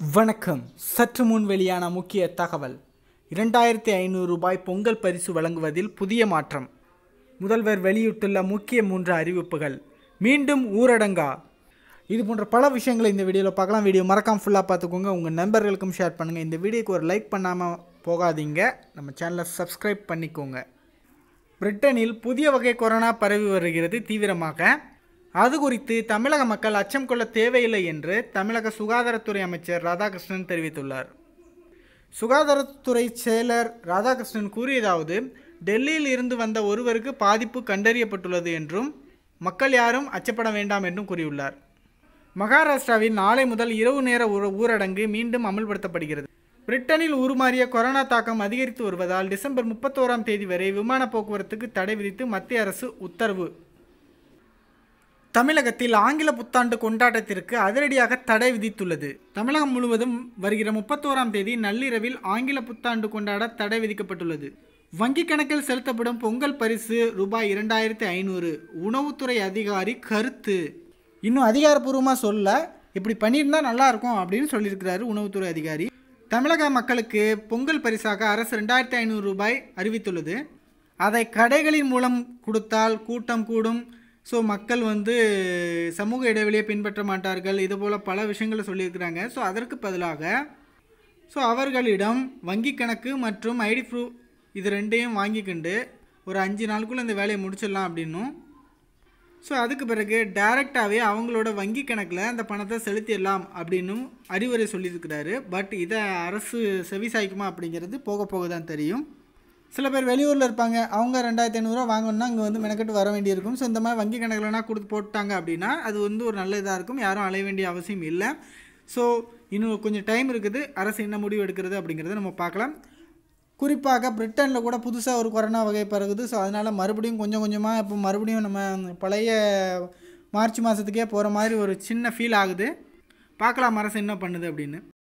வணக்கம் சற்று முன் வெளியான முக்கிய தகவல் இரண்டாயிரத்தி ஐநூறு ரூபாய் பொங்கல் பரிசு வழங்குவதில் புதிய மாற்றம் முதல்வர் வெளியிட்டுள்ள முக்கிய மூன்று அறிவிப்புகள் மீண்டும் ஊரடங்கா இது போன்ற பல விஷயங்களை இந்த வீடியோவில் பார்க்கலாம் வீடியோ மறக்காம ஃபுல்லாக பார்த்துக்கோங்க உங்கள் நண்பர்களுக்கும் ஷேர் பண்ணுங்கள் இந்த வீடியோக்கு ஒரு லைக் பண்ணாமல் போகாதீங்க நம்ம சேனலை சப்ஸ்கிரைப் பண்ணிக்கோங்க பிரிட்டனில் புதிய வகை கொரோனா பரவி வருகிறது தீவிரமாக அது குறித்து தமிழக மக்கள் அச்சம் கொள்ள தேவையில்லை என்று தமிழக சுகாதாரத்துறை அமைச்சர் ராதாகிருஷ்ணன் தெரிவித்துள்ளார் சுகாதாரத்துறை செயலர் ராதாகிருஷ்ணன் கூறியதாவது டெல்லியில் இருந்து வந்த ஒருவருக்கு பாதிப்பு கண்டறியப்பட்டுள்ளது என்றும் மக்கள் யாரும் அச்சப்பட வேண்டாம் என்றும் கூறியுள்ளார் மகாராஷ்டிராவில் நாளை முதல் இரவு நேர ஊர- ஊரடங்கு மீண்டும் அமல்படுத்தப்படுகிறது பிரிட்டனில் உருமாறிய கொரோனா தாக்கம் அதிகரித்து வருவதால் டிசம்பர் முப்பத்தோராம் தேதி வரை விமான போக்குவரத்துக்கு தடை விதித்து மத்திய அரசு உத்தரவு தமிழகத்தில் ஆங்கில புத்தாண்டு கொண்டாட்டத்திற்கு அதிரடியாக தடை விதித்துள்ளது தமிழகம் முழுவதும் வருகிற முப்பத்தோராம் தேதி நள்ளிரவில் ஆங்கில புத்தாண்டு கொண்டாட தடை விதிக்கப்பட்டுள்ளது வங்கிக் கணக்கில் செலுத்தப்படும் பொங்கல் பரிசு ரூபாய் இரண்டாயிரத்தி ஐநூறு உணவுத்துறை அதிகாரி கருத்து இன்னும் அதிகாரப்பூர்வமாக சொல்ல இப்படி பண்ணியிருந்தா நல்லா இருக்கும் அப்படின்னு சொல்லியிருக்கிறாரு உணவுத்துறை அதிகாரி தமிழக மக்களுக்கு பொங்கல் பரிசாக அரசு ரெண்டாயிரத்தி ஐநூறு ரூபாய் அறிவித்துள்ளது அதை கடைகளின் மூலம் கொடுத்தால் கூட்டம் கூடும் ஸோ மக்கள் வந்து சமூக இடைவெளியை பின்பற்ற மாட்டார்கள் இது போல் பல விஷயங்களை சொல்லியிருக்கிறாங்க ஸோ அதற்கு பதிலாக ஸோ அவர்களிடம் வங்கி கணக்கு மற்றும் ஐடி ப்ரூஃப் இது ரெண்டையும் வாங்கிக்கிண்டு ஒரு அஞ்சு நாளுக்குள்ளே இந்த வேலையை முடிச்சிடலாம் அப்படின்னும் ஸோ அதுக்கு பிறகு டைரெக்டாகவே அவங்களோட வங்கி கணக்கில் அந்த பணத்தை செலுத்திடலாம் அப்படின்னும் அறிவுரை சொல்லியிருக்கிறாரு பட் இதை அரசு செவி சாய்க்குமா அப்படிங்கிறது போக போக தான் தெரியும் சில பேர் வெளியூரில் இருப்பாங்க அவங்க ரெண்டாயிரத்தி ஐநூறுரூவா வாங்கணும்னா இங்கே வந்து மெனக்கெட்டு வர வேண்டியிருக்கும் ஸோ இந்த மாதிரி வங்கி கணக்கில்னா கொடுத்து போட்டாங்க அப்படின்னா அது வந்து ஒரு நல்ல இதாக இருக்கும் யாரும் அலைய வேண்டிய அவசியம் இல்லை ஸோ இன்னும் கொஞ்சம் டைம் இருக்குது அரசு என்ன முடிவு எடுக்கிறது அப்படிங்கிறத நம்ம பார்க்கலாம் குறிப்பாக பிரிட்டனில் கூட புதுசாக ஒரு கொரோனா வகை பரவுது ஸோ அதனால் மறுபடியும் கொஞ்சம் கொஞ்சமாக இப்போ மறுபடியும் நம்ம பழைய மார்ச் மாதத்துக்கே போகிற மாதிரி ஒரு சின்ன ஃபீல் ஆகுது பார்க்கலாம் அரசு என்ன பண்ணுது அப்படின்னு